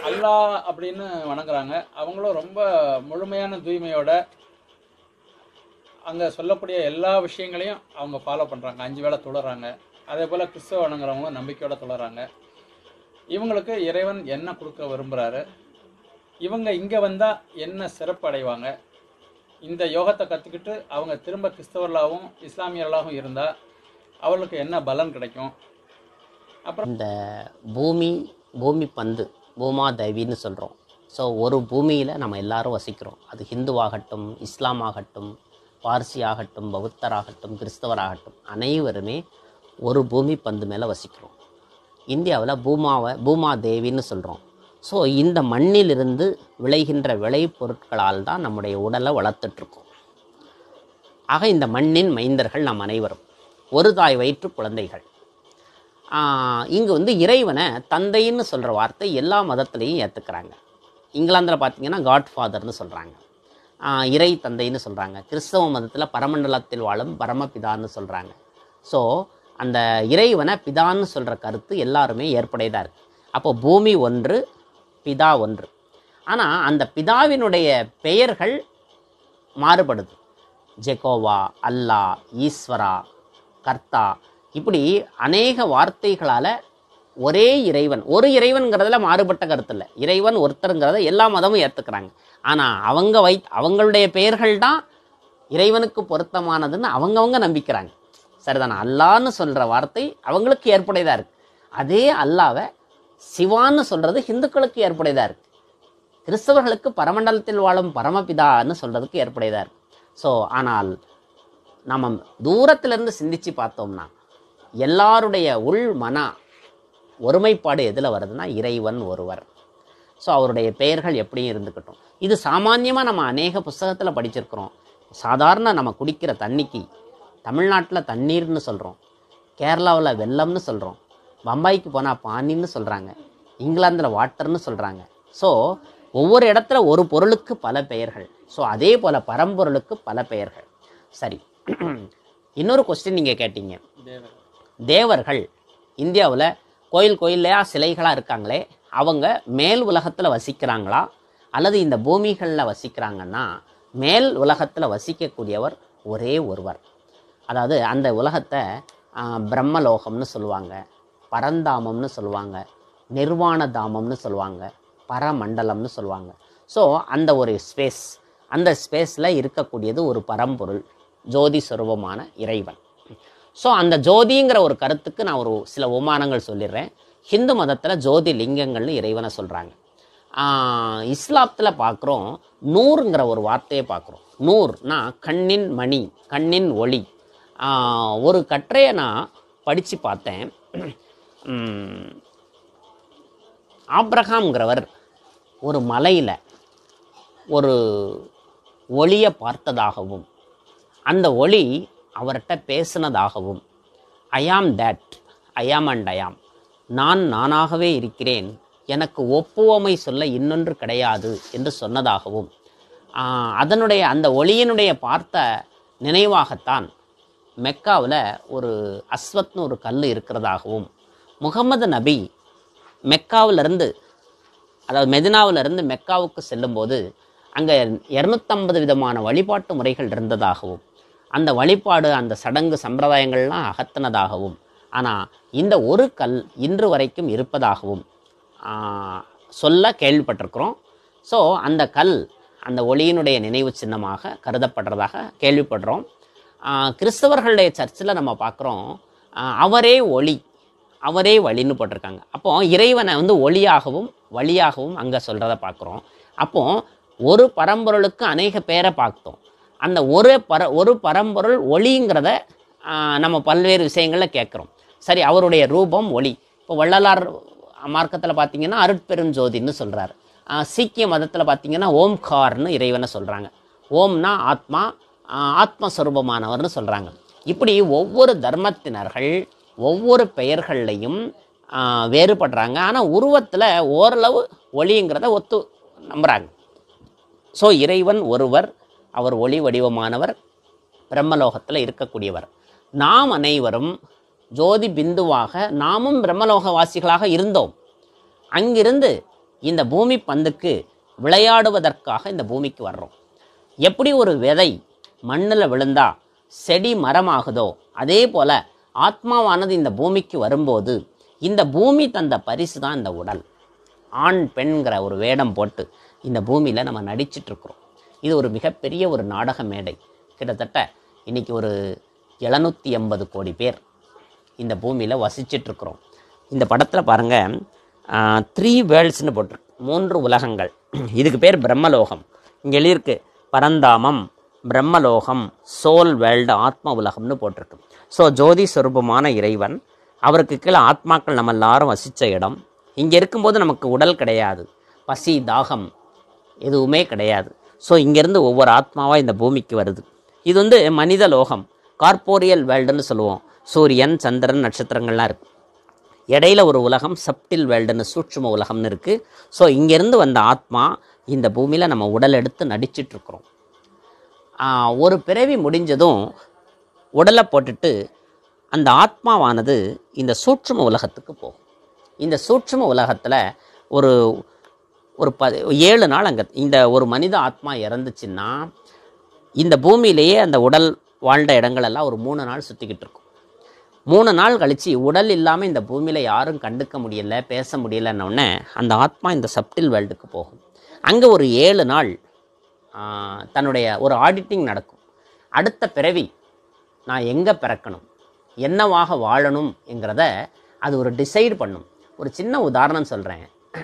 அல்லாஹ் அப்படின்னு வணங்குறாங்க அவங்களும் ரொம்ப முழுமையான தூய்மையோட அங்கே சொல்லக்கூடிய எல்லா விஷயங்களையும் அவங்க ஃபாலோ பண்ணுறாங்க அஞ்சு வேளை தொழுறாங்க அதே போல் கிறிஸ்தவ வணங்குறவங்களும் நம்பிக்கையோட தொழுறாங்க இவங்களுக்கு இறைவன் என்ன கொடுக்க விரும்புகிறாரு இவங்க இங்கே வந்தால் என்ன சிறப்பு அடைவாங்க இந்த யோகத்தை கற்றுக்கிட்டு அவங்க திரும்ப கிறிஸ்தவர்களாகவும் இஸ்லாமியர்களாகவும் இருந்தால் அவர்களுக்கு என்ன பலன் கிடைக்கும் அப்புறம் இந்த பூமி பூமி பந்து பூமாதேவின்னு சொல்கிறோம் ஸோ ஒரு பூமியில் நம்ம எல்லாரும் வசிக்கிறோம் அது ஹிந்துவாகட்டும் இஸ்லாம் ஆகட்டும் பார்சி ஆகட்டும் பௌத்தராகட்டும் கிறிஸ்தவராகட்டும் அனைவருமே ஒரு பூமி பந்து மேலே வசிக்கிறோம் இந்தியாவில் பூமாவை பூமாதேவின்னு சொல்கிறோம் ஸோ இந்த மண்ணிலிருந்து விளைகின்ற விளை பொருட்களால் தான் நம்முடைய உடலை வளர்த்துட்ருக்கோம் ஆக இந்த மண்ணின் மைந்தர்கள் நாம் அனைவரும் ஒரு தாய் வயிற்று குழந்தைகள் இங்கே வந்து இறைவனை தந்தைன்னு சொல்கிற வார்த்தை எல்லா மதத்துலேயும் ஏற்றுக்கிறாங்க இங்கிலாந்தில் பார்த்தீங்கன்னா காட் ஃபாதர்னு சொல்கிறாங்க இறை தந்தைன்னு சொல்கிறாங்க கிறிஸ்தவ மதத்தில் பரமண்டலத்தில் வாழும் பரமபிதான்னு சொல்கிறாங்க ஸோ அந்த இறைவனை பிதான்னு சொல்கிற கருத்து எல்லாருமே ஏற்புடையதாக இருக்குது அப்போ பூமி ஒன்று பிதா ஒன்று ஆனால் அந்த பிதாவினுடைய பெயர்கள் மாறுபடுது ஜெகோவா அல்லாஹ் ஈஸ்வரா கர்த்தா இப்படி அநேக வார்த்தைகளால் ஒரே இறைவன் ஒரு இறைவன்கிறதுல மாறுபட்ட கருத்து இல்லை இறைவன் ஒருத்தருங்கிறத எல்லா மதமும் ஏற்றுக்கிறாங்க ஆனால் அவங்க வை அவங்களுடைய பெயர்கள் தான் இறைவனுக்கு பொருத்தமானதுன்னு அவங்கவங்க நம்பிக்கிறாங்க சரிதானே அல்லான்னு சொல்கிற வார்த்தை அவங்களுக்கு ஏற்புடையதாக இருக்குது அதே அல்லாவை சிவான்னு சொல்கிறது ஹிந்துக்களுக்கு ஏற்புடையதாக இருக்குது கிறிஸ்தவர்களுக்கு பரமண்டலத்தில் வாழும் பரமபிதான்னு சொல்கிறதுக்கு ஏற்புடையதாக இருக்குது ஸோ ஆனால் நம்ம தூரத்திலிருந்து சிந்திச்சு பார்த்தோம்னா எல்லாருடைய உள் மன ஒருமைப்பாடு எதில் வருதுன்னா இறைவன் ஒருவர் ஸோ அவருடைய பெயர்கள் எப்படியும் இருந்துக்கட்டும் இது சாமான்யமாக நம்ம அநேக புஸ்தகத்தில் படிச்சிருக்கிறோம் சாதாரண நம்ம குடிக்கிற தண்ணிக்கு தமிழ்நாட்டில் தண்ணீர்னு சொல்கிறோம் கேரளாவில் வெள்ளம்னு சொல்கிறோம் பம்பாய்க்கு போனால் பானின்னு சொல்கிறாங்க இங்கிலாந்தில் வாட்டர்னு சொல்கிறாங்க ஸோ ஒவ்வொரு இடத்துல ஒரு பொருளுக்கு பல பெயர்கள் ஸோ அதே போல் பரம்பொருளுக்கு பல பெயர்கள் சரி இன்னொரு கொஸ்டின் நீங்கள் கேட்டீங்க தேவர் தேவர்கள் இந்தியாவில் கோயில் கோயிலையா சிலைகளாக இருக்காங்களே அவங்க மேல் உலகத்தில் வசிக்கிறாங்களா அல்லது இந்த பூமிகளில் வசிக்கிறாங்கன்னா மேல் உலகத்தில் வசிக்கக்கூடியவர் ஒரே ஒருவர் அதாவது அந்த உலகத்தை ஆ, பிரம்மலோகம்னு சொல்லுவாங்க பரந்தாமம்னு சொல்லுவாங்க நிர்வாண தாமம்னு சொல்லுவாங்க பரமண்டலம்னு சொல்லுவாங்க ஸோ அந்த ஒரு ஸ்பேஸ் அந்த ஸ்பேஸில் இருக்கக்கூடியது ஒரு பரம்பொருள் ஜோதி சொரூபமான இறைவன் ஸோ அந்த ஜோதிங்கிற ஒரு கருத்துக்கு நான் ஒரு சில உமானங்கள் சொல்லிடுறேன் ஹிந்து மதத்தில் ஜோதி லிங்கங்கள்னு இறைவனை சொல்கிறாங்க இஸ்லாத்தில் பார்க்குறோம் நூறுங்கிற ஒரு வார்த்தையை பார்க்குறோம் நூர்னா கண்ணின் மணி கண்ணின் ஒளி ஆஹ் ஒரு கட்டுரையை நான் படித்து பார்த்தேன் உம், ஆப்ரஹாம்ங்கிறவர் ஒரு மலையில் ஒரு ஒளியை பார்த்ததாகவும் அந்த ஒளி அவர்கிட்ட பேசினதாகவும் ஐயாம் தட் ஐயாம் அண்ட் ஐயாம் நான் நானாகவே இருக்கிறேன் எனக்கு ஒப்புவமை சொல்ல இன்னொன்று கிடையாது என்று சொன்னதாகவும் ஆஹ், அதனுடைய அந்த ஒளியினுடைய பார்த்த நினைவாகத்தான் மெக்காவில் ஒரு அஸ்வத்னு ஒரு கல் இருக்கிறதாகவும் முகமது நபி மெக்காவிலிருந்து அதாவது மெதினாவிலிருந்து மெக்காவுக்கு செல்லும்போது அங்கே இரநூத்தம்பது விதமான வழிபாட்டு முறைகள் இருந்ததாகவும் அந்த வழிபாடு அந்த சடங்கு சம்பிரதாயங்கள்லாம் அகத்தினதாகவும் ஆனால் இந்த ஒரு கல் இன்று வரைக்கும் இருப்பதாகவும் ஆ, சொல்ல கேள்விப்பட்டிருக்கிறோம் ஸோ அந்த கல் அந்த ஒளியினுடைய நினைவு சின்னமாக கருதப்படுறதாக கேள்விப்படுறோம் ஆ, கிறிஸ்தவர்களுடைய சர்ச்சில் நம்ம பார்க்குறோம் அவரே ஒளி அவரே வழின்னு போட்டிருக்காங்க அப்போ இறைவனை வந்து ஒளியாகவும் வழியாகவும் அங்கே சொல்கிறத பார்க்குறோம் அப்போ ஒரு பரம்பொருளுக்கு அநேக பேரை பார்த்தோம் அந்த ஒரு பர ஒரு பரம்பொருள் ஒளிங்கிறத ஆ, நம்ம பல்வேறு விஷயங்களில் கேட்குறோம் சரி அவருடைய ரூபம் ஒளி இப்போ வள்ளலார் மார்க்கத்தில் பார்த்தீங்கன்னா அருட்பெருஞ்சோதின்னு சொல்கிறாரு சீக்கிய மதத்தில் பார்த்தீங்கன்னா ஓம்கார்னு இறைவனை சொல்கிறாங்க ஓம்னா ஆத்மா ஆ, ஆத்மஸ்வரூபமானவர்னு சொல்கிறாங்க இப்படி ஒவ்வொரு தர்மத்தினர்கள் ஒவ்வொரு பெயர்கள்லையும் ஆ, வேறுபடுறாங்க ஆனால் உருவத்தில் ஓரளவு ஒளிங்கிறத ஒத்து நம்புகிறாங்க ஸோ இறைவன் ஒருவர் அவர் ஒளி வடிவமானவர் பிரம்மலோகத்தில் இருக்கக்கூடியவர் நாம் அனைவரும் ஜோதி பிந்துவாக நாமும் பிரம்மலோக வாசிகளாக இருந்தோம் அங்கிருந்து இந்த பூமி பந்துக்கு விளையாடுவதற்காக இந்த பூமிக்கு வர்றோம் எப்படி ஒரு விதை மண்ணில் விழுந்தா செடி மரமாகுதோ அதே போல ஆத்மாவானது இந்த பூமிக்கு வரும்போது இந்த பூமி தந்த பரிசு தான் இந்த உடல் ஆண் பெண்கிற ஒரு வேடம் போட்டு இந்த பூமியில் நம்ம நடிச்சிட்டு இருக்கிறோம் இது ஒரு மிகப்பெரிய ஒரு நாடக மேடை கிட்டத்தட்ட இன்னைக்கு ஒரு எழுநூற்றி எண்பது கோடி பேர் இந்த பூமியில் வசிச்சிட்டு இருக்கிறோம் இந்த படத்தில் பாருங்கள் த்ரீ வேர்ல்ட்ஸ்னு போட்டிருக்கு மூன்று உலகங்கள் இதுக்கு பேர் பிரம்மலோகம் இங்கே எழுதியிருக்கு பரந்தாமம் பிரம்மலோகம் சோல் வேர்ல்டு ஆத்ம உலகம்னு போட்டிருக்கு ஸோ ஜோதி சொரூபமான இறைவன் அவருக்கு கீழே ஆத்மாக்கள் நம்ம எல்லாரும் வசித்த இடம் இங்கே இருக்கும்போது நமக்கு உடல் கிடையாது பசி தாகம் எதுவுமே கிடையாது ஸோ இங்கேருந்து ஒவ்வொரு ஆத்மாவாக இந்த பூமிக்கு வருது இது வந்து மனித லோகம் கார்போரியல் வேர்ல்டுன்னு சொல்லுவோம் சூரியன் சந்திரன் நட்சத்திரங்கள்லாம் இருக்குது இடையில ஒரு உலகம் சப்டில் வேர்ல்டுன்னு சூட்சும உலகம்னு இருக்குது ஸோ இங்கேருந்து வந்த ஆத்மா இந்த பூமியில் நம்ம உடல் எடுத்து நடிச்சிட்டு இருக்கிறோம் ஆஹ், ஒரு பிறவி முடிஞ்சதும் உடலை போட்டுட்டு அந்த ஆத்மாவானது இந்த சூட்சும உலகத்துக்கு போகும் இந்த சூட்சும உலகத்தில் ஒரு ஒரு ப ஏழு நாள் அங்கே இந்த ஒரு மனித ஆத்மா இறந்துச்சுன்னா இந்த பூமியிலேயே அந்த உடல் வாழ்ந்த இடங்களெல்லாம் ஒரு மூணு நாள் சுற்றிக்கிட்டு இருக்கும் மூணு நாள் கழித்து உடல் இல்லாமல் இந்த பூமியில் யாரும் கண்டுக்க முடியல பேச முடியலன்ன உடனே அந்த ஆத்மா இந்த சப்டில் வேர்ல்டுக்கு போகும் அங்கே ஒரு ஏழு நாள் ஆ, தன்னுடைய ஒரு ஆடிட்டிங் நடக்கும் அடுத்த பிறவி நான் எங்கே பிறக்கணும் என்னவாக வாழணும் என்கிறத அது ஒரு டிசைட் பண்ணும் ஒரு சின்ன உதாரணம் சொல்கிறேன்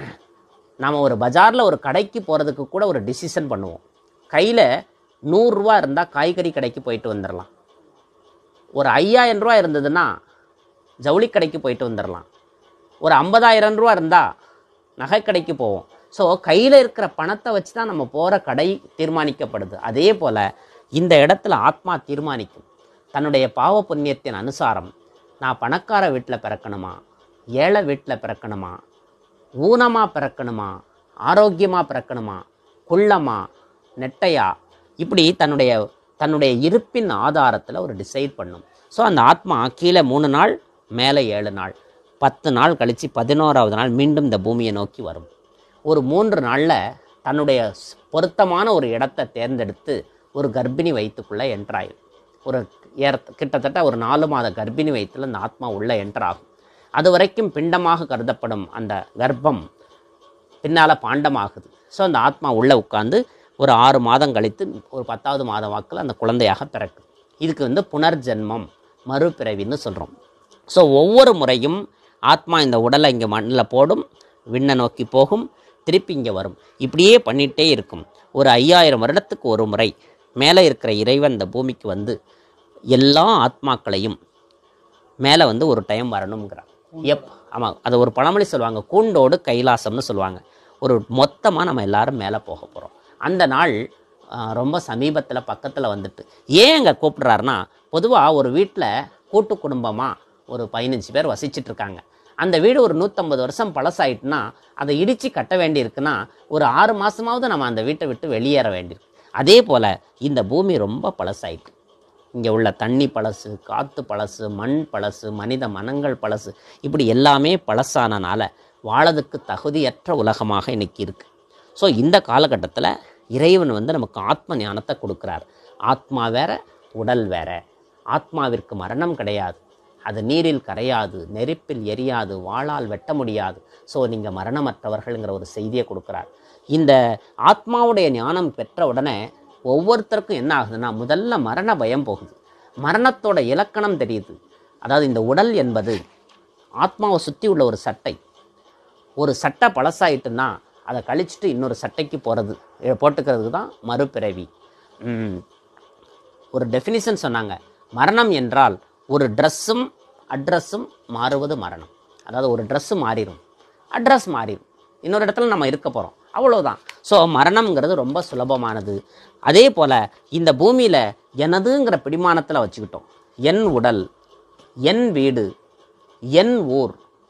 நாம் ஒரு பஜாரில் ஒரு கடைக்கு போகிறதுக்கு கூட ஒரு டிசிஷன் பண்ணுவோம் கையில் நூறுரூவா இருந்தால் காய்கறி கடைக்கு போயிட்டு வந்துடலாம் ஒரு ஐயாயிரம் ரூபா இருந்ததுன்னா ஜவுளி கடைக்கு போயிட்டு வந்துடலாம் ஒரு ஐம்பதாயிரம் ரூபா இருந்தால் நகை கடைக்கு போவோம் ஸோ கையில் இருக்கிற பணத்தை வச்சு தான் நம்ம போகிற கடை தீர்மானிக்கப்படுது அதே போல் இந்த இடத்துல ஆத்மா தீர்மானிக்கும் தன்னுடைய பாவ புண்ணியத்தின் அனுசாரம் நான் பணக்கார வீட்டில் பிறக்கணுமா ஏழை வீட்டில் பிறக்கணுமா ஊனமாக பிறக்கணுமா ஆரோக்கியமாக பிறக்கணுமா குள்ளமா நெட்டையா இப்படி தன்னுடைய தன்னுடைய இருப்பின் ஆதாரத்தில் ஒரு டிசைட் பண்ணும் ஸோ அந்த ஆத்மா கீழே மூணு நாள் மேலே ஏழு நாள் பத்து நாள் கழித்து பதினோராவது நாள் மீண்டும் இந்த பூமியை நோக்கி வரும் ஒரு மூன்று நாளில் தன்னுடைய ஸ்- பொருத்தமான ஒரு இடத்தை தேர்ந்தெடுத்து ஒரு கர்ப்பிணி வயிற்றுக்குள்ளே என்ட்ராயிரும் ஒரு ஏற கிட்டத்தட்ட ஒரு நாலு மாத கர்ப்பிணி வயிற்றில் அந்த ஆத்மா உள்ளே என்டர் ஆகும் அது வரைக்கும் பிண்டமாக கருதப்படும் அந்த கர்ப்பம் பின்னால் பாண்டமாகுது ஸோ அந்த ஆத்மா உள்ளே உட்காந்து ஒரு ஆறு மாதம் கழித்து ஒரு பத்தாவது மாதம் வாக்கில் அந்த குழந்தையாக பிறக்குது இதுக்கு வந்து புனர்ஜென்மம் மறுபிறவின்னு சொல்கிறோம் ஸோ ஒவ்வொரு முறையும் ஆத்மா இந்த உடலை இங்கே மண்ணில் போடும் விண்ணை நோக்கி போகும் திருப்பி இங்கே வரும் இப்படியே பண்ணிகிட்டே இருக்கும் ஒரு ஐயாயிரம் வருடத்துக்கு ஒரு முறை மேலே இருக்கிற இறைவன் இந்த பூமிக்கு வந்து எல்லா ஆத்மாக்களையும் மேலே வந்து ஒரு டைம் வரணுங்கிறார் எப் ஆமாம் அது ஒரு பழமொழி சொல்லுவாங்க கூண்டோடு கைலாசம்னு சொல்லுவாங்க ஒரு மொத்தமாக நம்ம எல்லாரும் மேலே போக போகிறோம் அந்த நாள் ஆ, ரொம்ப சமீபத்தில் பக்கத்தில் வந்துட்டு ஏன் அங்கே கூப்பிடுறாருன்னா பொதுவாக ஒரு வீட்டில் கூட்டு குடும்பமாக ஒரு பதினஞ்சு பேர் வசிச்சிட்டு இருக்காங்க அந்த வீடு ஒரு நூற்றம்பது வருஷம் பழசாயிட்டுனா அதை இடித்து கட்ட வேண்டியிருக்குன்னா ஒரு ஆறு மாதமாவது நம்ம அந்த வீட்டை விட்டு வெளியேற வேண்டியிருக்கு அதே போல் இந்த பூமி ரொம்ப பழசாயிட்டு இங்கே உள்ள தண்ணி பழசு காற்று பழசு மண் பழசு மனித மனங்கள் பழசு இப்படி எல்லாமே பழசானனால வாழதுக்கு தகுதியற்ற உலகமாக இன்னைக்கு இருக்குது ஸோ இந்த காலகட்டத்தில் இறைவன் வந்து நமக்கு ஆத்ம ஞானத்தை கொடுக்குறார் ஆத்மா வேற உடல் வேற ஆத்மாவிற்கு மரணம் கிடையாது அது நீரில் கரையாது நெருப்பில் எரியாது வாளால் வெட்ட முடியாது ஸோ நீங்கள் மரணமற்றவர்கள்ங்கிற ஒரு செய்தியை கொடுக்குறார் இந்த ஆத்மாவுடைய ஞானம் பெற்ற உடனே ஒவ்வொருத்தருக்கும் என்ன ஆகுதுன்னா முதல்ல மரண பயம் போகுது மரணத்தோட இலக்கணம் தெரியுது அதாவது இந்த உடல் என்பது ஆத்மாவை சுற்றி உள்ள ஒரு சட்டை ஒரு சட்டை பழசாயிட்டுன்னா அதை கழிச்சிட்டு இன்னொரு சட்டைக்கு போகிறது போட்டுக்கிறதுக்கு தான் மறுபிறவி ம், ஒரு டெஃபினிஷன் சொன்னாங்க மரணம் என்றால் ஒரு ட்ரெஸ்ஸும் அட்ரஸும் மாறுவது மரணம் அதாவது ஒரு ட்ரெஸ்ஸு மாறிடும் அட்ரஸ் மாறிடும் இன்னொரு இடத்துல நம்ம இருக்க போகிறோம் அவ்வளோதான் ஸோ மரணம்ங்கிறது ரொம்ப சுலபமானது அதே போல் இந்த பூமியில் எனதுங்கிற பிடிமானத்தில் வச்சுக்கிட்டோம் என் உடல் என் வீடு என் ஊர்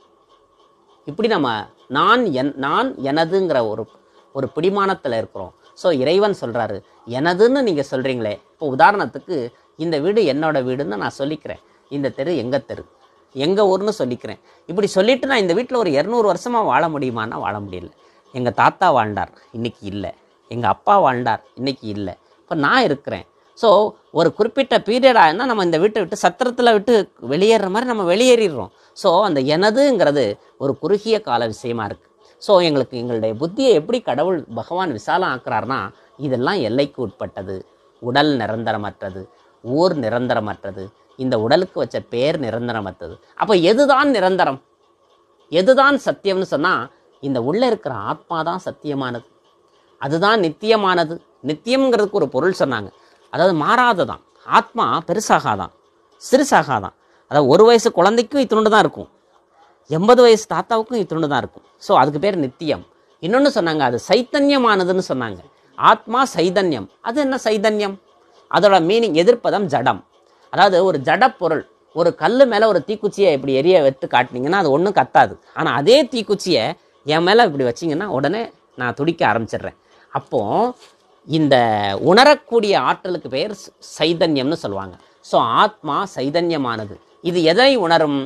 இப்படி நம்ம நான் என் நான் எனதுங்கிற ஒரு ஒரு பிடிமானத்தில் இருக்கிறோம் ஸோ இறைவன் சொல்கிறாரு எனதுன்னு நீங்கள் சொல்கிறீங்களே இப்போ உதாரணத்துக்கு இந்த வீடு என்னோட வீடுன்னு நான் சொல்லிக்கிறேன் இந்த தெரு எங்கள் தெரு எங்கள் ஊர்னு சொல்லிக்கிறேன் இப்படி சொல்லிட்டு நான் இந்த வீட்டில் ஒரு இரநூறு வருஷமாக வாழ முடியுமான்னா வாழ முடியல எங்கள் தாத்தா வாழ்ந்தார் இன்னைக்கு இல்லை எங்கள் அப்பா வாழ்ந்தார் இன்னைக்கு இல்லை இப்போ நான் இருக்கிறேன் ஸோ ஒரு குறிப்பிட்ட பீரியட் ஆகுனா நம்ம இந்த வீட்டை விட்டு சத்திரத்தில் விட்டு வெளியேற மாதிரி நம்ம வெளியேறிடுறோம் ஸோ அந்த எனதுங்கிறது ஒரு குறுகிய கால விஷயமா இருக்குது ஸோ எங்களுக்கு எங்களுடைய புத்தியை எப்படி கடவுள் பகவான் விசாலம் ஆக்குறாருனா இதெல்லாம் எல்லைக்கு உட்பட்டது உடல் நிரந்தரமற்றது ஊர் நிரந்தரமற்றது இந்த உடலுக்கு வச்ச பேர் நிரந்தரமற்றது அப்போ எதுதான் நிரந்தரம் எதுதான் சத்தியம்னு சொன்னால் இந்த உள்ளே இருக்கிற ஆத்மா தான் சத்தியமானது அதுதான் நித்தியமானது நித்தியம்ங்கிறதுக்கு ஒரு பொருள் சொன்னாங்க அதாவது மாறாததான் ஆத்மா பெருசாகாதான் சிறுசாகாதான் அதாவது ஒரு வயசு குழந்தைக்கும் இத்தினுண்டு தான் இருக்கும் எண்பது வயசு தாத்தாவுக்கும் இத்தினுண்டு தான் இருக்கும் ஸோ அதுக்கு பேர் நித்தியம் இன்னொன்று சொன்னாங்க அது சைத்தன்யமானதுன்னு சொன்னாங்க ஆத்மா சைதன்யம் அது என்ன சைதன்யம் அதோட மீனிங் எதிர்ப்பதம் ஜடம் அதாவது ஒரு ஜட பொருள் ஒரு கல் மேலே ஒரு தீக்குச்சியை இப்படி எரிய வெட்டு காட்டினீங்கன்னா அது ஒன்றும் கத்தாது ஆனால் அதே தீக்குச்சியை என் மேலே இப்படி வச்சிங்கன்னா உடனே நான் துடிக்க ஆரம்பிச்சிடுறேன் அப்போ இந்த உணரக்கூடிய ஆற்றலுக்கு பேர் ச- சைதன்யம்னு சொல்லுவாங்க ஸோ ஆத்மா சைதன்யமானது இது எதை உணரும்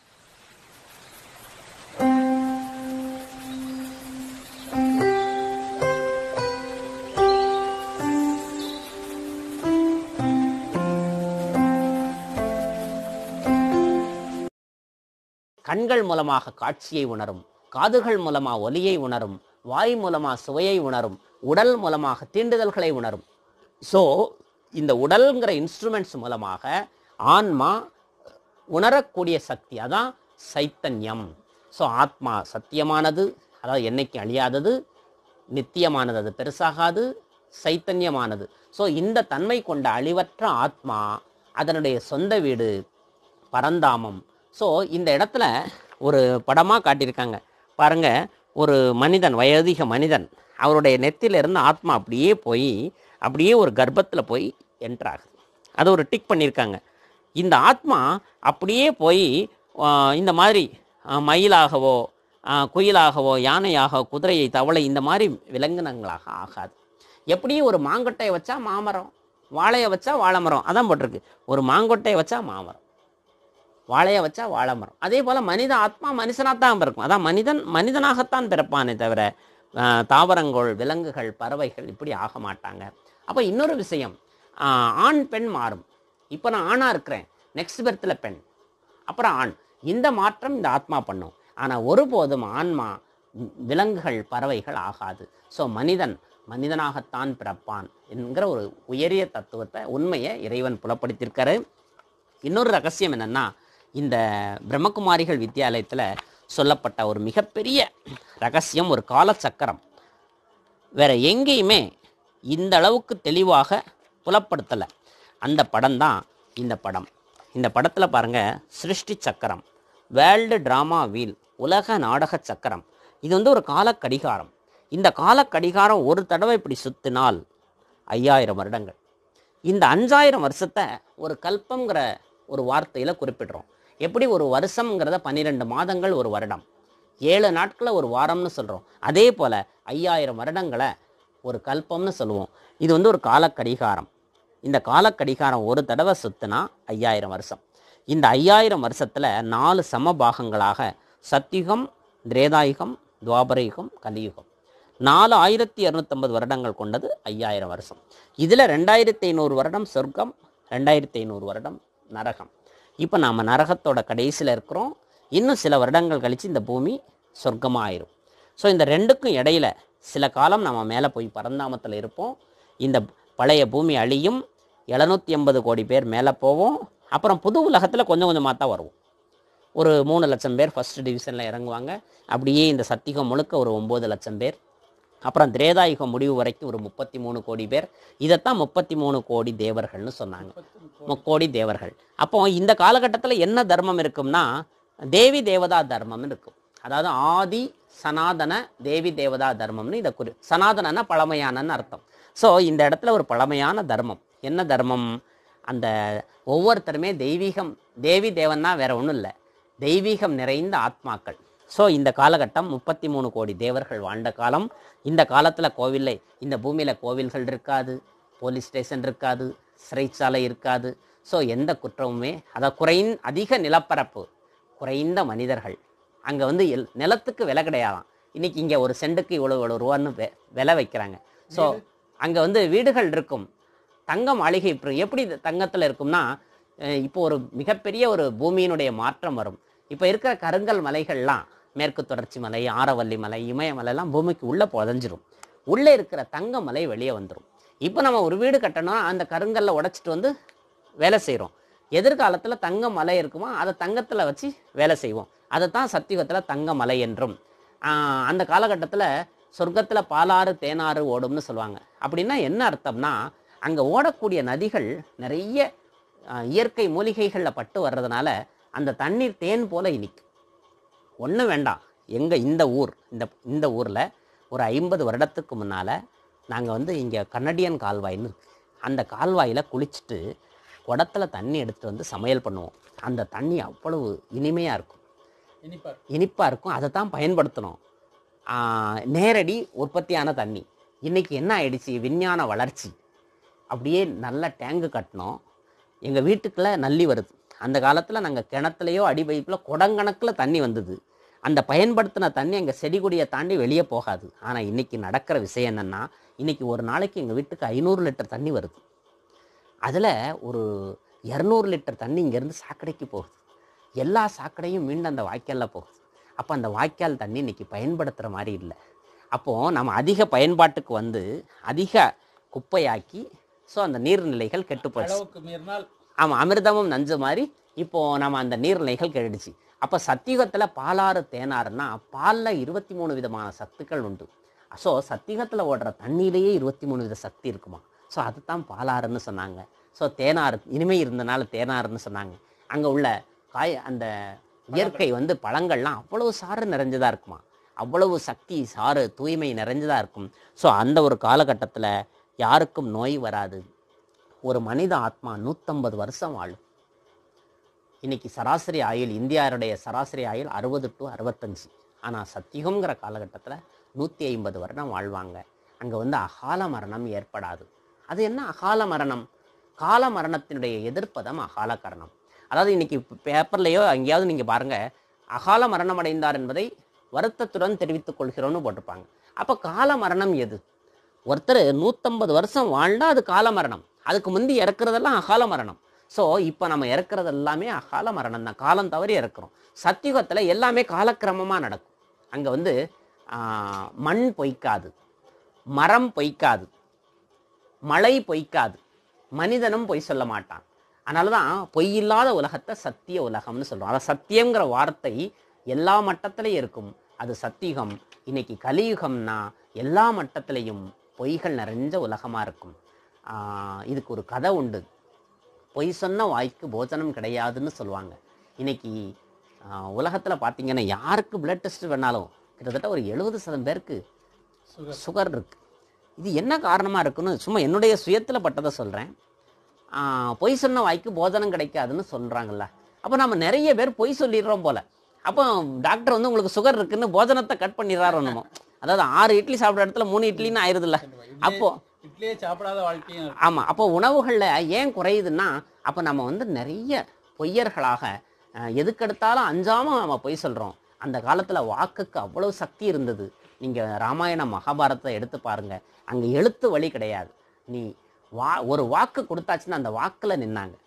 கண்கள் மூலமாக காட்சியை உணரும் காதுகள் மூலமா ஒலியை உணரும் வாய் மூலமா சுவையை உணரும் உடல் மூலமாக தீண்டுதல்களை உணரும் ஸோ இந்த உடல்ங்கிற இன்ஸ்ட்ருமெண்ட்ஸ் மூலமாக ஆன்மா உணரக்கூடிய சக்தி அதான் சைத்தன்யம் ஸோ ஆத்மா சத்தியமானது அதாவது என்னைக்கு அழியாதது நித்தியமானது அது பெருசாகாது சைத்தன்யமானது ஸோ இந்த தன்மை கொண்ட அழிவற்ற ஆத்மா அதனுடைய சொந்த வீடு பரந்தாமம் ஸோ இந்த இடத்துல ஒரு படமாக காட்டியிருக்காங்க பாருங்க ஒரு மனிதன் வயதிக மனிதன் அவருடைய நெத்தியிலிருந்து ஆத்மா அப்படியே போய் அப்படியே ஒரு கர்ப்பத்தில் போய் என்ட்ரு ஆகுது அது ஒரு டிக் பண்ணியிருக்காங்க இந்த ஆத்மா அப்படியே போய் ஆஹ், இந்த மாதிரி ஆஹ், மயிலாகவோ ஆஹ், குயிலாகவோ யானையாக குதிரையை தவளை இந்த மாதிரி விலங்கினங்களாக ஆகாது எப்படி ஒரு மாங்கொட்டையை வச்சா மாமரம் வாழையை வச்சா வாழைமரம் அதான் போட்டிருக்கு ஒரு மாங்கொட்டையை வச்சா மாமரம் வாழையை வச்சா வாழை மரம் அதே போல் மனித ஆத்மா மனுஷனாகத்தான் பிறக்கும் அதான் மனிதன் மனிதனாகத்தான் பிறப்பானே தவிர ஆஹ், தாவரங்கள் விலங்குகள் பறவைகள் இப்படி ஆக மாட்டாங்க அப்போ இன்னொரு விஷயம் ஆஹ், ஆண் பெண் மாறும் இப்போ நான் ஆணாக இருக்கிறேன் நெக்ஸ்ட் பர்த்தில் பெண் அப்புறம் ஆண் இந்த மாற்றம் இந்த ஆத்மா பண்ணும் ஆனால் ஒருபோதும் ஆன்மா ம், விலங்குகள் பறவைகள் ஆகாது ஸோ மனிதன் மனிதனாகத்தான் பிறப்பான் என்கிற ஒரு உயரிய தத்துவத்தை உண்மையை இறைவன் புலப்படுத்தியிருக்காரு இன்னொரு ரகசியம் என்னன்னா இந்த பிரம்மகுமாரிகள் வித்தியாலயத்தில் சொல்லப்பட்ட ஒரு மிகப்பெரிய ரகசியம் ஒரு காலச்சக்கரம் வேற எங்கேயுமே இந்த அளவுக்கு தெளிவாக புலப்படுத்தலை அந்த படம் தான் இந்த படம் இந்த படத்தில் பாருங்க சிருஷ்டி சக்கரம் வேர்ல்டு டிராமா வீல் உலக நாடக சக்கரம் இது வந்து ஒரு கால கடிகாரம் இந்த கால கடிகாரம் ஒரு தடவை இப்படி சுத்தினால் ஐயாயிரம் வருடங்கள் இந்த அஞ்சாயிரம் வருஷத்தை ஒரு கல்பம்ங்கிற ஒரு வார்த்தையில் குறிப்பிடுறோம் எப்படி ஒரு வருஷம்ங்கிறத பன்னிரெண்டு மாதங்கள் ஒரு வருடம் ஏழு நாட்களை ஒரு வாரம்னு சொல்கிறோம் அதே போல் ஐயாயிரம் வருடங்களை ஒரு கல்பம்னு சொல்லுவோம் இது வந்து ஒரு காலக்கடிகாரம் இந்த காலக்கடிகாரம் ஒரு தடவை சுத்தினா ஐயாயிரம் வருஷம் இந்த ஐயாயிரம் வருஷத்தில் நாலு சம பாகங்களாக சத்தியுகம் திரேதாயுகம் துவாபரயுகம் கலியுகம் நாலு ஆயிரத்தி இரநூத்தம்பது வருடங்கள் கொண்டது ஐயாயிரம் வருஷம் இதில் ரெண்டாயிரத்தி ஐநூறு வருடம் சொர்க்கம் ரெண்டாயிரத்தி ஐநூறு வருடம் நரகம் இப்போ நாம் நரகத்தோட கடைசியில் இருக்கிறோம் இன்னும் சில வருடங்கள் கழித்து இந்த பூமி சொர்க்கமாக ஆயிரும் ஸோ இந்த ரெண்டுக்கும் இடையில சில காலம் நம்ம மேலே போய் பரந்தாமத்தில் இருப்போம் இந்த பழைய பூமி அழியும் எழுநூற்றி எண்பது கோடி பேர் மேலே போவோம் அப்புறம் புது உலகத்தில் கொஞ்சம் கொஞ்சமாக தான் வருவோம் ஒரு மூணு லட்சம் பேர் ஃபர்ஸ்ட் டிவிஷனில் இறங்குவாங்க அப்படியே இந்த சத்திகம் முழுக்க ஒரு ஒம்பது லட்சம் பேர் அப்புறம் திரேதாயுகம் முடிவு வரைக்கும் ஒரு முப்பத்தி மூணு கோடி பேர் இதைத்தான் முப்பத்தி மூணு கோடி தேவர்கள்னு சொன்னாங்க முக்கோடி தேவர்கள் அப்போ இந்த காலகட்டத்தில் என்ன தர்மம் இருக்கும்னா தேவி தேவதா தர்மம்னு இருக்கும் அதாவது ஆதி சனாதன தேவி தேவதா தர்மம்னு இதை குறி சனாதனன்னா பழமையானன்னு அர்த்தம் ஸோ இந்த இடத்துல ஒரு பழமையான தர்மம் என்ன தர்மம் அந்த ஒவ்வொருத்தருமே தெய்வீகம் தேவி தேவன்னா வேற ஒன்றும் இல்லை தெய்வீகம் நிறைந்த ஆத்மாக்கள் ஸோ இந்த காலகட்டம் முப்பத்தி மூணு கோடி தேவர்கள் வாழ்ந்த காலம் இந்த காலத்தில் கோவிலில் இந்த பூமியில் கோவில்கள் இருக்காது போலீஸ் ஸ்டேஷன் இருக்காது சிறைச்சாலை இருக்காது ஸோ எந்த குற்றமுமே அதாவது குறைந்த அதிக நிலப்பரப்பு குறைந்த மனிதர்கள் அங்கே வந்து எல் நிலத்துக்கு விலை கிடையாதாம் இன்னைக்கு இங்கே ஒரு செண்டுக்கு இவ்வளோ இவ்வளோ ரூபான்னு வெ- விலை வைக்கிறாங்க ஸோ அங்கே வந்து வீடுகள் இருக்கும் தங்க மாளிகை இப்போ எப்படி தங்கத்தில் இருக்கும்னா அஹ் இப்போ ஒரு மிகப்பெரிய ஒரு பூமியினுடைய மாற்றம் வரும் இப்போ இருக்கிற கருங்கல் மலைகள்லாம் மேற்கு தொடர்ச்சி மலை ஆரவல்லி மலை இமயமலைலாம் பூமிக்கு உள்ளே புதஞ்சிரும் உள்ளே இருக்கிற தங்க மலை வெளியே வந்துடும் இப்போ நம்ம ஒரு வீடு கட்டணும்னா அந்த கருங்கல்ல உடைச்சிட்டு வந்து வேலை செய்கிறோம் எதிர்காலத்தில் தங்க மலை இருக்குமா அதை தங்கத்தில் வச்சு வேலை செய்வோம் அதை தான் சத்தியுகத்தில் தங்க மலை என்றும் ஆஹ் அந்த காலகட்டத்தில் சொர்க்கத்தில் பாலாறு தேனாறு ஓடும்னு சொல்லுவாங்க அப்படின்னா என்ன அர்த்தம்னா அங்கே ஓடக்கூடிய நதிகள் நிறைய ஆஹ் இயற்கை மூலிகைகளில் பட்டு வர்றதுனால அந்த தண்ணீர் தேன் போல இனிக்கும் ஒன்றும் வேண்டாம் எங்கள் இந்த ஊர் இந்த இந்த ஊரில் ஒரு ஐம்பது வருடத்துக்கு முன்னால் நாங்கள் வந்து இங்கே கன்னடியன் கால்வாய்னு இருக்கு அந்த கால்வாயில் குளிச்சுட்டு குடத்துல தண்ணி எடுத்துட்டு வந்து சமையல் பண்ணுவோம் அந்த தண்ணி அவ்வளவு இனிமையாக இருக்கும் இனிப்பார் இனிப்பாக இருக்கும் அதை தான் பயன்படுத்தணும் ஆஹ் நேரடி உற்பத்தியான தண்ணி இன்றைக்கி என்ன ஆயிடுச்சு விஞ்ஞான வளர்ச்சி அப்படியே நல்ல டேங்கு கட்டினோம் எங்கள் வீட்டுக்குள்ள நல்லி வருது அந்த காலத்தில் நாங்கள் கிணத்துலையோ அடி பைப்பில் குடங்கணக்கில் தண்ணி வந்தது அந்த பயன்படுத்தின தண்ணி எங்கள் செடி கொடியை தாண்டி வெளியே போகாது ஆனால் இன்றைக்கி நடக்கிற விஷயம் என்னென்னா இன்றைக்கி ஒரு நாளைக்கு எங்கள் வீட்டுக்கு ஐநூறு லிட்டர் தண்ணி வருது அதில் ஒரு இரநூறு லிட்டர் தண்ணி இங்கேருந்து சாக்கடைக்கு போகுது எல்லா சாக்கடையும் மீண்டும் அந்த வாய்க்காலில் போகுது அப்போ அந்த வாய்க்கால் தண்ணி இன்னைக்கு பயன்படுத்துகிற மாதிரி இல்லை அப்போது நம்ம அதிக பயன்பாட்டுக்கு வந்து அதிக குப்பையாக்கி ஸோ அந்த நீர்நிலைகள் கெட்டு போச்சு அளவுக்கு மீறினால் ஆமாம் அமிர்தமும் நஞ்சு மாதிரி இப்போ நம்ம அந்த நீர்நிலைகள் கெடுச்சு அப்போ சத்தியுகத்தில் பாலாறு தேனாறுனா பாலில் இருபத்தி மூணு விதமான சத்துக்கள் உண்டு ஸோ சத்தியுகத்தில் ஓடுற தண்ணியிலேயே இருபத்தி மூணு வித சக்தி இருக்குமா ஸோ அதுதான் பாலாறுன்னு சொன்னாங்க ஸோ தேனாறு இனிமை இருந்தனால தேனாறுன்னு சொன்னாங்க அங்கே உள்ள காய் அந்த இயற்கை வந்து பழங்கள்லாம் அவ்வளவு சாறு நிறைஞ்சதாக இருக்குமா அவ்வளவு சக்தி சாறு தூய்மை நிறைஞ்சதாக இருக்கும் ஸோ அந்த ஒரு காலகட்டத்தில் யாருக்கும் நோய் வராது ஒரு மனித ஆத்மா நூற்றம்பது வருஷம் வாழும் இன்னைக்கு சராசரி ஆயுள் இந்தியாருடைய சராசரி ஆயுள் அறுபது டு அறுபத்தஞ்சு ஆனால் சத்தியம்ங்கிற காலகட்டத்தில் நூற்றி ஐம்பது வருடம் வாழ்வாங்க அங்கே வந்து அகால மரணம் ஏற்படாது அது என்ன அகால மரணம் கால மரணத்தினுடைய எதிர்ப்பதம் அகால கரணம் அதாவது இன்னைக்கு பேப்பர்லேயோ எங்கேயாவது நீங்கள் பாருங்கள் அகால மரணம் அடைந்தார் என்பதை வருத்தத்துடன் தெரிவித்துக் கொள்கிறோன்னு போட்டிருப்பாங்க அப்போ கால மரணம் எது ஒருத்தர் நூற்றம்பது வருஷம் வாழ்ந்தா அது கால மரணம் அதுக்கு முந்தி இறக்குறதெல்லாம் அகால மரணம் ஸோ இப்போ நம்ம இறக்குறது எல்லாமே அகால மரணம் தான் காலம் தவறி இறக்குறோம் சத்தியுகத்தில் எல்லாமே காலக்கிரமமாக நடக்கும் அங்கே வந்து ஆஹ், மண் பொய்க்காது மரம் பொய்க்காது மழை பொய்க்காது மனிதனும் பொய் சொல்ல மாட்டான் அதனால தான் பொய்யில்லாத உலகத்தை சத்திய உலகம்னு சொல்கிறோம் அதாவது சத்தியங்கிற வார்த்தை எல்லா மட்டத்திலையும் இருக்கும் அது சத்தியுகம் இன்னைக்கு கலியுகம்னா எல்லா மட்டத்திலையும் பொய்கள் நிறைஞ்ச உலகமாக இருக்கும் ஆஹ் இதுக்கு ஒரு கதை உண்டு பொய் சொன்ன வாய்க்கு போஜனம் கிடையாதுன்னு சொல்லுவாங்க இன்னைக்கு உலகத்தில் பார்த்தீங்கன்னா யாருக்கு பிளட் டெஸ்ட் வேணாலும் கிட்டத்தட்ட ஒரு எழுபது சதம் பேருக்கு சுகர் சுகர் இருக்கு இது என்ன காரணமாக இருக்குன்னு சும்மா என்னுடைய சுயத்தில் பட்டதை சொல்கிறேன் பொய் சொன்ன வாய்க்கு போஜனம் கிடைக்காதுன்னு சொல்கிறாங்கல்ல அப்போ நம்ம நிறைய பேர் பொய் சொல்லிடுறோம் போல அப்போ டாக்டர் வந்து உங்களுக்கு சுகர் இருக்குன்னு போஜனத்தை கட் பண்ணிடுறாரு ஒன்றுமோ அதாவது ஆறு இட்லி சாப்பிட்ற இடத்துல மூணு இட்லின்னு ஆயிருதுல்ல அப்போ இட்லியே சாப்பிடாத வாழ்க்கையும் இருக்கு. ஆமாம் அப்போ உணவுகளில் ஏன் குறையுதுன்னா அப்போ நம்ம வந்து நிறைய பொய்யர்களாக அஹ், எதுக்கெடுத்தாலும் அஞ்சாமல் நம்ம பொய் சொல்கிறோம் அந்த காலத்தில் வாக்குக்கு அவ்வளவு சக்தி இருந்தது நீங்கள் ராமாயணம் மகாபாரதத்தை எடுத்து பாருங்கள் அங்கே எழுத்து வழி கிடையாது நீ வா ஒரு வாக்கு கொடுத்தாச்சுன்னா அந்த வாக்கில் நின்னாங்க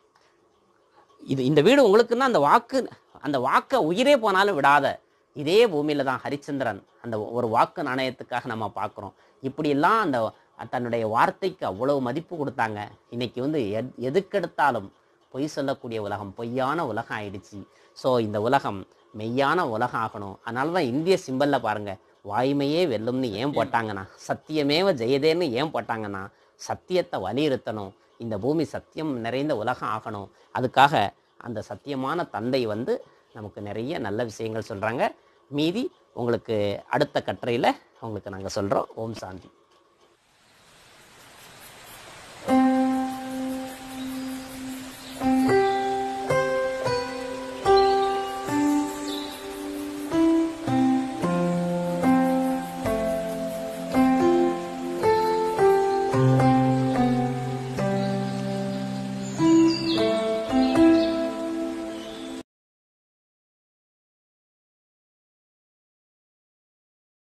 இது இந்த வீடு உங்களுக்குன்னா அந்த வாக்கு அந்த வாக்கை உயிரே போனாலும் விடாத இதே பூமியில தான் ஹரிச்சந்திரன் அந்த ஒரு வாக்கு நாணயத்துக்காக நம்ம பார்க்குறோம் இப்படியெல்லாம் அந்த தன்னுடைய வார்த்தைக்கு அவ்வளவு மதிப்பு கொடுத்தாங்க இன்னைக்கு வந்து எத் எதுக்கெடுத்தாலும் பொய் சொல்லக்கூடிய உலகம் பொய்யான உலகம் ஆயிடுச்சு ஸோ இந்த உலகம் மெய்யான உலகம் ஆகணும் அதனால தான் இந்திய சிம்பலில் பாருங்க வாய்மையே வெல்லும்னு ஏன் போட்டாங்கன்னா சத்தியமேவ ஜெயதேன்னு ஏன் போட்டாங்கன்னா சத்தியத்தை வலியுறுத்தணும் இந்த பூமி சத்தியம் நிறைந்த உலகம் ஆகணும் அதுக்காக அந்த சத்தியமான தந்தை வந்து நமக்கு நிறைய நல்ல விஷயங்கள் சொல்கிறாங்க மீதி உங்களுக்கு அடுத்த கட்டுரையில் உங்களுக்கு நாங்கள் சொல்கிறோம் ஓம் சாந்தி